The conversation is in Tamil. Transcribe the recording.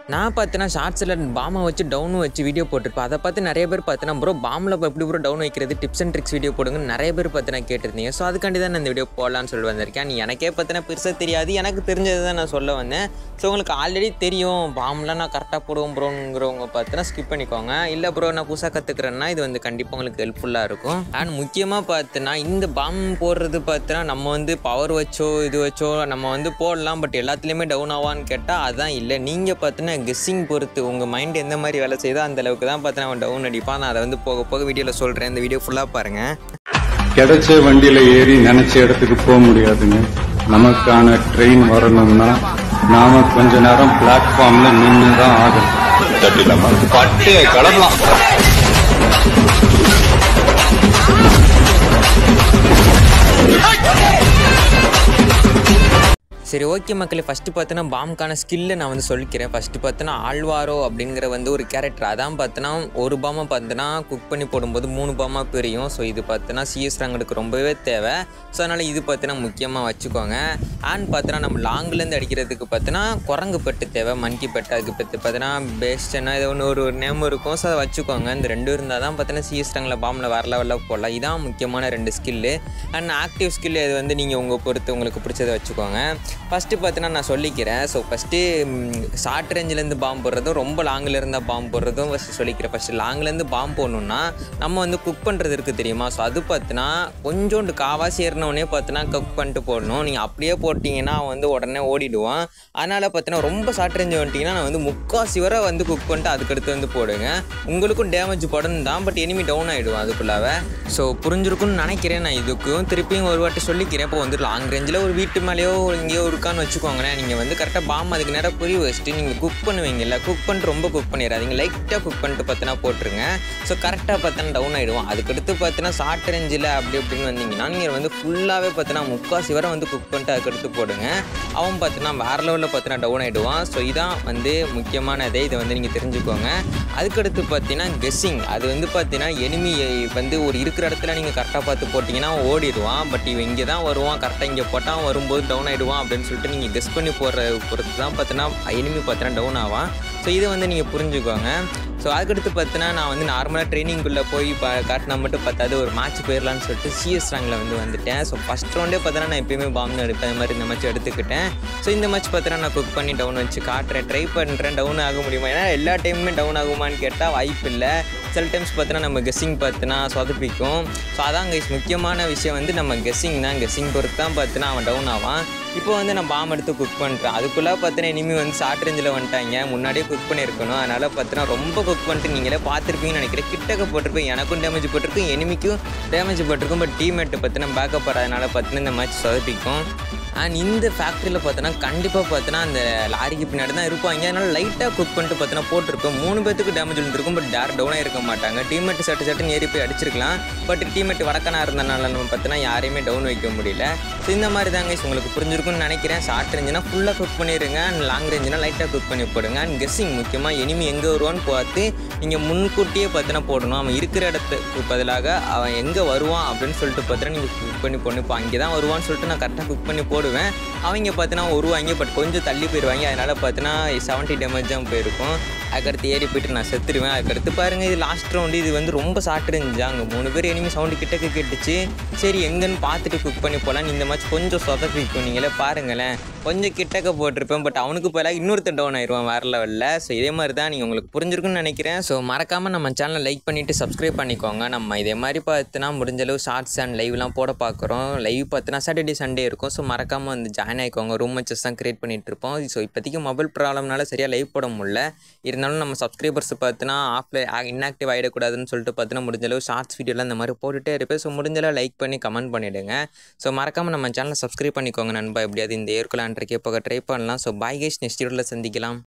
நான் பார்த்தீங்கன்னா ஷார்ட்ஸில் பாமை வச்சு டவுனும் வச்சு வீடியோ போட்டிருப்பேன் அதை பார்த்து நிறைய பேர் பார்த்தீங்கன்னா ப்ரோ பாமில் எப்படி ப்ரோ டவுன் வைக்கிறது டிப்ஸ் அண்ட் ட்ரிக்ஸ் வீடியோ போடுங்க நிறைய பேர் பார்த்தீங்கன்னா கேட்டிருந்தீங்க ஸோ அதுக்காண்டி தான் நான் இந்த வீடியோ போடலான்னு சொல்லி வந்திருக்கேன் நீ எனக்கே பார்த்தீங்கன்னா பெருசாக தெரியாது எனக்கு தெரிஞ்சது தான் நான் சொல்ல வந்தேன் ஸோ உங்களுக்கு ஆல்ரெடி தெரியும் பாம்லாம் நான் கரெக்டாக போடுவோம் ப்ரோங்கிறவங்க பார்த்தீங்கன்னா ஸ்கிப் பண்ணிக்கோங்க இல்லை ப்ரோ நான் புதுசாக கற்றுக்குறேன்னா இது வந்து கண்டிப்பாக உங்களுக்கு ஹெல்ப்ஃபுல்லாக இருக்கும் அண்ட் முக்கியமாக பார்த்தீங்கன்னா இந்த பாம் போடுறது பார்த்தீங்கன்னா நம்ம வந்து பவர் வச்சோ இது வச்சோ நம்ம வந்து போடலாம் பட் எல்லாத்துலேயுமே டவுன் ஆவான்னு கேட்டால் அதான் இல்லை நீங்கள் பார்த்தீங்கன்னா கெஸ்ஸிங் பொறுத்து உங்கள் மைண்ட் எந்த மாதிரி வேலை செய்தோ அந்த அளவுக்கு தான் பார்த்தீங்கன்னா அவன் டவுன் அடிப்பான் நான் அதை வந்து போக போக வீடியோவில் சொல்கிறேன் இந்த வீடியோ ஃபுல்லாக பாருங்கள் கிடைச்ச வண்டியில ஏறி நினைச்ச இடத்துக்கு போக முடியாதுங்க நமக்கான ட்ரெயின் வரணும்னா நாம கொஞ்ச நேரம் பிளாட்ஃபார்ம்ல நின்று தான் ஆகணும் பட்டு கிளம்பலாம் சரி ஓகே மக்களே ஃபஸ்ட்டு பார்த்தோன்னா பாம்க்கான ஸ்கில்லை நான் வந்து சொல்லிக்கிறேன் ஃபஸ்ட்டு பார்த்தோன்னா ஆழ்வாரோ அப்படிங்கிற வந்து ஒரு கேரக்டர் அதான் பார்த்தோன்னா ஒரு பாமை பார்த்தோன்னா குக் பண்ணி போடும்போது மூணு பாமாக பிரியும் ஸோ இது பார்த்தோன்னா சிஎஸ் ரங்களுக்கு ரொம்பவே தேவை ஸோ அதனால் இது பார்த்தோன்னா முக்கியமாக வச்சுக்கோங்க அண்ட் பார்த்தோன்னா நம்ம லாங்லேருந்து அடிக்கிறதுக்கு பார்த்தோன்னா குரங்கு பெட்டு தேவை மன்கி பெட்டு அதுக்கு பற்றி பார்த்தோன்னா பெஸ்ட்னா இது ஒன்று ஒரு ஒரு நேம் இருக்கும் ஸோ அதை வச்சுக்கோங்க இந்த ரெண்டும் இருந்தால் தான் பார்த்தோன்னா சிஎஸ் ரங்கில் பாம்பில் வர லெவலில் போடலாம் இதான் முக்கியமான ரெண்டு ஸ்கில்லு அண்ட் ஆக்டிவ் ஸ்கில் இது வந்து நீங்கள் உங்கள் பொறுத்து உங்களுக்கு பிடிச்சதை வச்சுக்கோங்க ஃபஸ்ட்டு பார்த்தீங்கன்னா நான் சொல்லிக்கிறேன் ஸோ ஃபஸ்ட்டு ஷார்ட் ரேஞ்சிலேருந்து பாம்பு போடுறதும் ரொம்ப லாங்கில் இருந்தால் பாம்பு போடுறதும் ஃபஸ்ட்டு சொல்லிக்கிறேன் ஃபஸ்ட்டு லாங்லேருந்து பாம்பு போடணுன்னா நம்ம வந்து குக் பண்ணுறது இருக்குது தெரியுமா ஸோ அது பார்த்தினா கொஞ்சோண்டு காவாசி ஏறினோடனே பார்த்தினா குக் பண்ணிட்டு போடணும் நீங்கள் அப்படியே போட்டிங்கன்னா அவன் வந்து உடனே ஓடிடுவான் அதனால் பார்த்தீங்கன்னா ரொம்ப ஷார்ட் ரேஞ்சு வந்துட்டிங்கன்னா நான் வந்து முக்காசி வரை வந்து குக் பண்ணிட்டு அதுக்கடுத்து வந்து போடுங்க உங்களுக்கும் டேமேஜ் படணும் தான் பட் எனிமி டவுன் ஆகிடுவோம் அதுக்குள்ளாவே ஸோ புரிஞ்சிருக்கும்னு நினைக்கிறேன் நான் இதுக்கும் திருப்பியும் ஒரு வாட்டி சொல்லிக்கிறேன் இப்போ வந்து லாங் ரேஞ்சில் ஒரு வீட்டு மேலேயோ எங்கேயோ இருக்கான்னு வச்சுக்கோங்களேன் நீங்கள் வந்து கரெக்டாக பாம் அதுக்கு நேரம் புரிய வச்சுட்டு நீங்கள் குக் பண்ணுவீங்கல்ல குக் பண்ணிட்டு ரொம்ப குக் பண்ணிடாதீங்க லைட்டாக குக் பண்ணிட்டு பார்த்தீங்கன்னா போட்டுருங்க ஸோ கரெக்டாக பார்த்தீங்கன்னா டவுன் ஆகிடுவோம் அதுக்கடுத்து பார்த்தீங்கன்னா ஷார்ட் ரேஞ்சில் அப்படி இப்படின்னு வந்தீங்கன்னா நீங்கள் வந்து ஃபுல்லாகவே பார்த்தீங்கன்னா முக்காசி வரை வந்து குக் பண்ணிட்டு அதுக்கடுத்து போடுங்க அவன் பார்த்தீங்கன்னா வேறு லெவலில் பார்த்தீங்கன்னா டவுன் ஆகிடுவான் ஸோ இதான் வந்து முக்கியமானதே இதை வந்து நீங்கள் தெரிஞ்சுக்கோங்க அதுக்கடுத்து பார்த்தீங்கன்னா கெஸ்ஸிங் அது வந்து பார்த்தீங்கன்னா எனிமி வந்து ஒரு இருக்கிற இடத்துல நீங்கள் கரெக்டாக பார்த்து போட்டிங்கன்னா அவன் ஓடிடுவான் பட் இவன் இங்கே தான் வருவான் கரெக்டாக இங்கே போட்டால் அவன் வரும்போது டவுன் ஆகிடுவான் அப்படின்னு சொல்லிட்டு நீங்கள் கெஸ் பண்ணி போடுற பொறுத்து தான் பார்த்தீங்கன்னா எனிமி பார்த்தீங்கன்னா டவுன் ஆவான் ஸோ இதை வந்து நீங்கள் புரிஞ்சுக்கோங்க ஸோ அதுக்கடுத்து பார்த்தீங்கன்னா நான் வந்து நார்மலாக ட்ரைனிங்குள்ளே போய் பா காட்டினா மட்டும் பார்த்தாது ஒரு மேட்ச் போயிடலான்னு சொல்லிட்டு சிஎஸ் ரேங்கில் வந்து வந்துட்டேன் ஸோ ஃபஸ்ட் ரவுண்டே பார்த்தீங்கன்னா நான் எப்பயுமே பாம்பு எடுப்பேன் அது மாதிரி இந்த மேட்ச் எடுத்துக்கிட்டேன் ஸோ இந்த மேட்ச் பார்த்தீங்கன்னா நான் குக் பண்ணி டவுன் வச்சு காட்டுறேன் ட்ரை பண்ணுறேன் டவுன் ஆக முடியுமா ஏன்னா எல்லா டைமுமே டவுன் ஆகுமான்னு கேட்டால் வாய்ப்பு இல்லை சில டைம்ஸ் பார்த்தீங்கன்னா நம்ம கெஸ்ஸிங் பார்த்தினா சொதப்பிக்கும் ஸோ அதான் கைஸ் முக்கியமான விஷயம் வந்து நம்ம கெஸ்ஸிங் தான் கெஸ்ஸிங் பொறுத்து தான் பார்த்தினா அவன் டவுன் ஆவான் இப்போ வந்து நான் பாம் எடுத்து குக் பண்ணுறேன் அதுக்குள்ளே பார்த்தீங்கன்னா இனிமேல் வந்து ஷார்ட் ரேஞ்சில் வந்துட்டாங்க முன்னாடியே குக் பண்ணியிருக்கணும் அதனால் பார்த்தீங்கன்னா ரொம்ப குக் பண்ணிட்டு நீங்களே பார்த்துருப்பீங்கன்னு நினைக்கிறேன் கிட்டக்க போட்டிருப்பேன் எனக்கும் டேமேஜ் போட்டிருக்கும் எனிமிக்கும் டேமேஜ் போட்டிருக்கும் பட் டீம்மேட்டு பார்த்தீங்கன்னா பேக்கப் வராதனால பார்த்தீங்கன்னா இந்த மேட்ச் சொதப்பிக்கும் அண்ட் இந்த ஃபேக்ட்ரியில் பார்த்தோன்னா கண்டிப்பாக பார்த்தோன்னா அந்த லாரிக்கு பின்னாடி தான் இருப்பாங்க அதனால் லைட்டாக குக் பண்ணிட்டு பார்த்தோன்னா போட்டிருப்போம் மூணு பேத்துக்கு டேமேஜ் விழுந்திருக்கும் பட் டேர் டவுனாக இருக்க மாட்டாங்க டீம்மேட் சட்டு சட்டுன்னு ஏறி போய் அடிச்சிருக்கலாம் பட் டீம்மேட் வடக்கனா இருந்தனால நம்ம பார்த்தோன்னா யாரையுமே டவுன் வைக்க முடியல ஸோ இந்த மாதிரி தாங்க guys உங்களுக்கு புரிஞ்சிருக்கும்னு நினைக்கிறேன் ஷார்ட் ரேஞ்சுனா ஃபுல்லாக குக் பண்ணிடுங்க அண்ட் லாங் ரேஞ்சுனா லைட்டாக குக் பண்ணி போடுங்க அண்ட் கெஸ்ஸிங் முக்கியமாக எனிமி எங்கே வருவான்னு பார்த்து நீங்கள் முன்கூட்டியே பார்த்தீங்கன்னா போடணும் அவன் இருக்கிற இடத்துக்கு பதிலாக அவன் எங்கே வருவான் அப்படின்னு சொல்லிட்டு பார்த்தீங்கன்னா நீங்கள் குக் பண்ணி போடணும் இப்போ அங்கே தான் வருவான்னு சொல்லிட்டு நான் கரெக்டாக குக் பண்ணி போடுவேன் அவங்க பார்த்தீங்கன்னா வருவாங்க பட் கொஞ்சம் தள்ளி போயிடுவாங்க அதனால் பார்த்தீங்கன்னா செவன்ட்டி டேமேஜ் தான் போயிருக்கும் அதுக்கடுத்து ஏறி போயிட்டு நான் செத்துருவேன் அதுக்கடுத்து பாருங்கள் இது லாஸ்ட் ரவுண்டு இது வந்து ரொம்ப ஷார்ட் இருந்துச்சு அங்கே மூணு பேர் எனிமி சவுண்டு கிட்டக்க கேட்டுச்சு சரி எங்கன்னு பார்த்துட்டு குக் பண்ணி போகலாம் இந்த மேட்ச் கொஞ்சம் சொதப்பிக்கும் நீங்களே பாருங்களேன் கொஞ்சம் கிட்டக்க போட்டிருப்பேன் பட் அவனுக்கு பதிலாக இன்னொருத்தன் டவுன் ஆயிடுவான் வேறு லெவலில் ஸோ இதே மாதிரி தான் நீங்கள் உங்களுக்கு புரிஞ்சிருக்குன்னு நினைக்கிறேன் ஸோ மறக்காமல் நம்ம சேனலை லைக் பண்ணிவிட்டு சப்ஸ்கிரைப் பண்ணிக்கோங்க நம்ம இதே மாதிரி பார்த்துனா முடிஞ்ச அளவு ஷார்ட்ஸ் அண்ட் லைவ்லாம் போட பார்க்குறோம் லைவ் பார்த்தினா சாட்டர்டே சண்டே இருக்கும் ஸோ மறக்காமல் வந்து ஜாயின் ஆகிக்கோங்க ரூம் மேட்சஸ் தான் க்ரியேட் பண்ணிகிட்டு இருப்போம் ஸோ இப்போதைக்கு மொபைல் ப்ராப்ளம்னால சரியாக லைவ் போட முடியல இருந்தாலும் நம்ம சப்ஸ்கிரைபர்ஸ் பார்த்தினா ஆஃப்லைன் இன்ஆக்டிவ் ஆகிடக்கூடாதுன்னு சொல்லிட்டு பார்த்தினா முடிஞ்சளவு ஷார்ட்ஸ் வீடியோலாம் இந்த மாதிரி போட்டுகிட்டே இருப்பேன் ஸோ முடிஞ்சளவு லைக் பண்ணி கமெண்ட் பண்ணிவிடுங்க ஸோ மறக்காமல் நம்ம சேனலை சப்ஸ்கிரைப் பண்ணிக்கோங்க நண்பா எப்படியாவது இந்த ஏற்கலான்றக்கே போக ட்ரை பண்ணலாம் ஸோ பாய் கைஸ் நெக்ஸ்ட் வீடியோவில் சந்திக்கலாம்